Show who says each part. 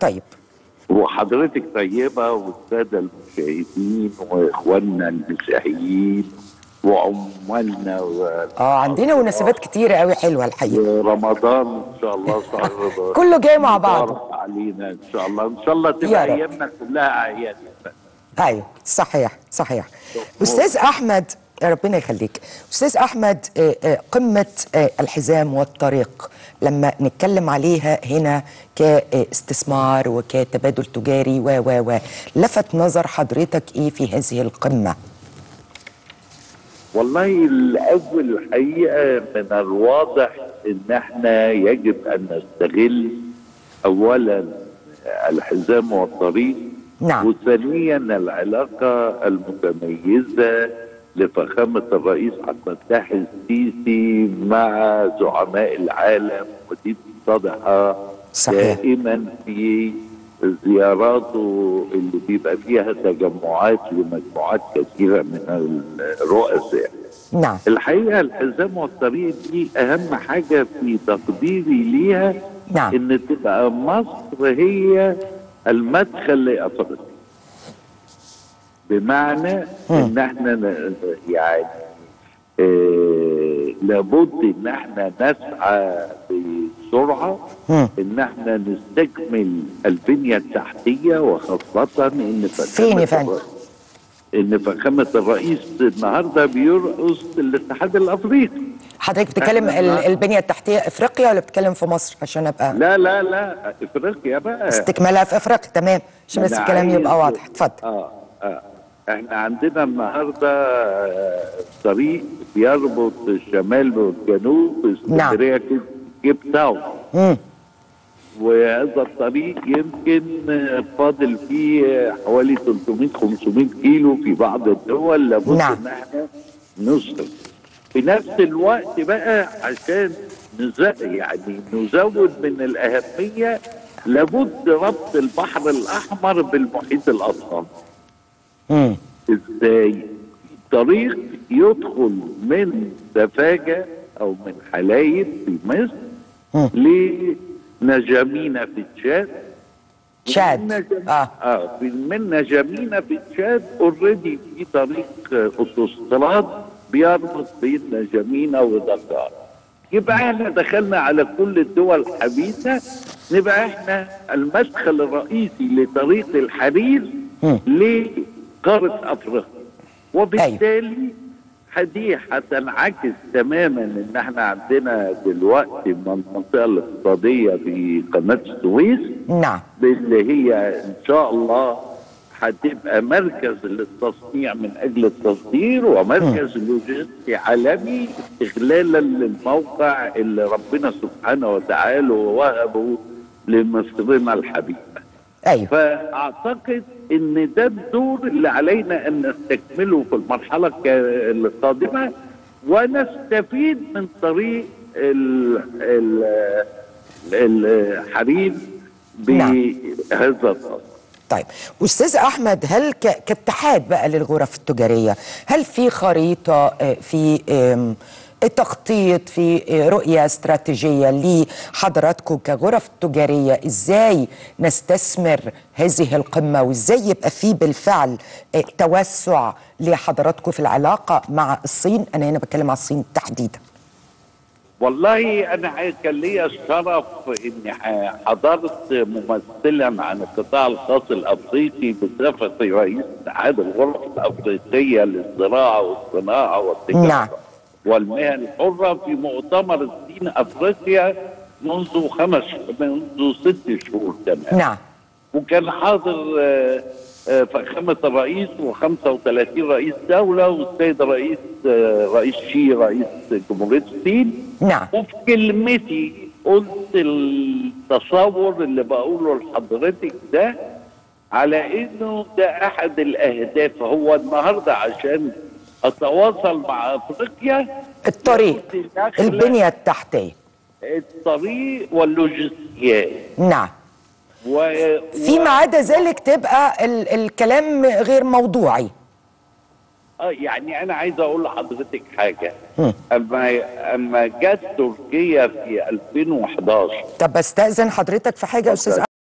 Speaker 1: طيب
Speaker 2: وحضرتك طيبة والسادة المشاهدين وإخواننا المسيحيين وعمالنا و...
Speaker 1: اه عندنا مناسبات كتيره قوي حلوه الحقيقه
Speaker 2: ورمضان إن شاء الله شهر
Speaker 1: كله جاي مع بعض
Speaker 2: مبارك علينا إن شاء الله إن شاء الله
Speaker 1: يا
Speaker 2: تبقى
Speaker 1: رب.
Speaker 2: أيامنا كلها أعياد
Speaker 1: ايوه صحيح صحيح استاذ احمد ربنا يخليك استاذ احمد آه، آه، قمه آه، الحزام والطريق لما نتكلم عليها هنا كاستثمار وكتبادل تجاري و و و لفت نظر حضرتك ايه في هذه القمه
Speaker 2: والله الأول الحقيقة من الواضح إن احنا يجب أن نستغل أولا الحزام والطريق
Speaker 1: نعم.
Speaker 2: وثانيا العلاقة المتميزة لفخامة الرئيس عبد الفتاح السيسي مع زعماء العالم ودي بتتضح
Speaker 1: صحيح.
Speaker 2: دائما في زياراته اللي بيبقى فيها تجمعات لمجموعات كثيرة من الرؤساء
Speaker 1: نعم
Speaker 2: الحقيقة الحزام والطريق دي أهم حاجة في تقديري ليها
Speaker 1: نعم.
Speaker 2: إن تبقى مصر هي المدخل لأفريقيا بمعنى إن احنا ن- يعني آه لابد إن احنا نسعى بسرعة
Speaker 1: مم.
Speaker 2: إن احنا نستكمل البنية التحتية وخاصة إن
Speaker 1: فين يا فندم؟
Speaker 2: ان فخامه الرئيس النهارده بيرقص الاتحاد الافريقي
Speaker 1: حضرتك بتتكلم ال- البنيه التحتيه افريقيا ولا بتتكلم في مصر عشان ابقى
Speaker 2: لا لا لا افريقيا بقى
Speaker 1: استكمالها في افريقيا تمام عشان بس
Speaker 2: أنا
Speaker 1: الكلام
Speaker 2: عايز-
Speaker 1: يبقى واضح اتفضل
Speaker 2: اه اه احنا عندنا النهارده آه، طريق بيربط الشمال والجنوب اسكندريه كيب تاون
Speaker 1: مم.
Speaker 2: وهذا الطريق يمكن آه، فاضل فيه حوالي 300 500 كيلو في بعض الدول لابد
Speaker 1: نعم.
Speaker 2: ان احنا نصرف في نفس الوقت بقى عشان نز- يعني نزود من الاهميه لابد ربط البحر الاحمر بالمحيط الاطلسي
Speaker 1: مم.
Speaker 2: ازاي طريق يدخل من سفاجة او من حلايب في مصر
Speaker 1: مم.
Speaker 2: لنجامينا في تشاد
Speaker 1: تشاد.
Speaker 2: ومن نجم-
Speaker 1: آه.
Speaker 2: اه في- من نجامينا في تشاد اوريدي في طريق آه، اوتوستراد بيربط بين نجامينا ودكار يبقى احنا دخلنا على كل الدول الحبيسه نبقى احنا المدخل الرئيسي لطريق الحرير
Speaker 1: مم.
Speaker 2: لقاره افريقيا وبالتالي دي هتنعكس تماما ان احنا عندنا دلوقتي من المنطقه الاقتصاديه في قناه السويس
Speaker 1: نعم
Speaker 2: اللي هي ان شاء الله هتبقى مركز للتصنيع من اجل التصدير ومركز لوجستي عالمي استغلالا للموقع اللي ربنا سبحانه وتعالى وهبه لمصرنا الحبيبه.
Speaker 1: ايوه
Speaker 2: فاعتقد ان ده الدور اللي علينا ان نستكمله في المرحله الك- القادمه ونستفيد من طريق ال- ال- الحرير
Speaker 1: نعم.
Speaker 2: بهذا الطريق
Speaker 1: طيب استاذ احمد هل ك- كاتحاد بقى للغرف التجاريه هل في خريطه آه، في آم، تخطيط في آه، رؤيه استراتيجيه لحضراتكم كغرف تجاريه ازاي نستثمر هذه القمه وازاي يبقى في بالفعل آه، توسع لحضراتكم في العلاقه مع الصين انا هنا بتكلم على الصين تحديدا
Speaker 2: والله انا ع- كان ليا الشرف اني ح- حضرت ممثلا عن القطاع الخاص الافريقي بصفتي رئيس اتحاد الغرف الافريقيه للزراعه والصناعه والتجاره
Speaker 1: نعم.
Speaker 2: والمهن الحره في مؤتمر الصين افريقيا منذ خمس منذ ست شهور كمان
Speaker 1: نعم
Speaker 2: وكان حاضر آه، آه، فخامة الرئيس و35 رئيس دولة والسيد رئيس آه، رئيس شي رئيس جمهورية الصين
Speaker 1: نعم
Speaker 2: وفي كلمتي قلت التصور اللي بقوله لحضرتك ده على انه ده احد الاهداف هو النهارده عشان اتواصل مع افريقيا
Speaker 1: الطريق
Speaker 2: لابد إن أخلق
Speaker 1: البنيه التحتيه
Speaker 2: الطريق واللوجستيات
Speaker 1: نعم
Speaker 2: و...
Speaker 1: فيما عدا ذلك تبقى ال الكلام غير موضوعي
Speaker 2: اه يعني انا عايز اقول لحضرتك حاجه
Speaker 1: مم.
Speaker 2: اما اما جت تركيا في 2011
Speaker 1: طب استاذن حضرتك في حاجه يا استاذ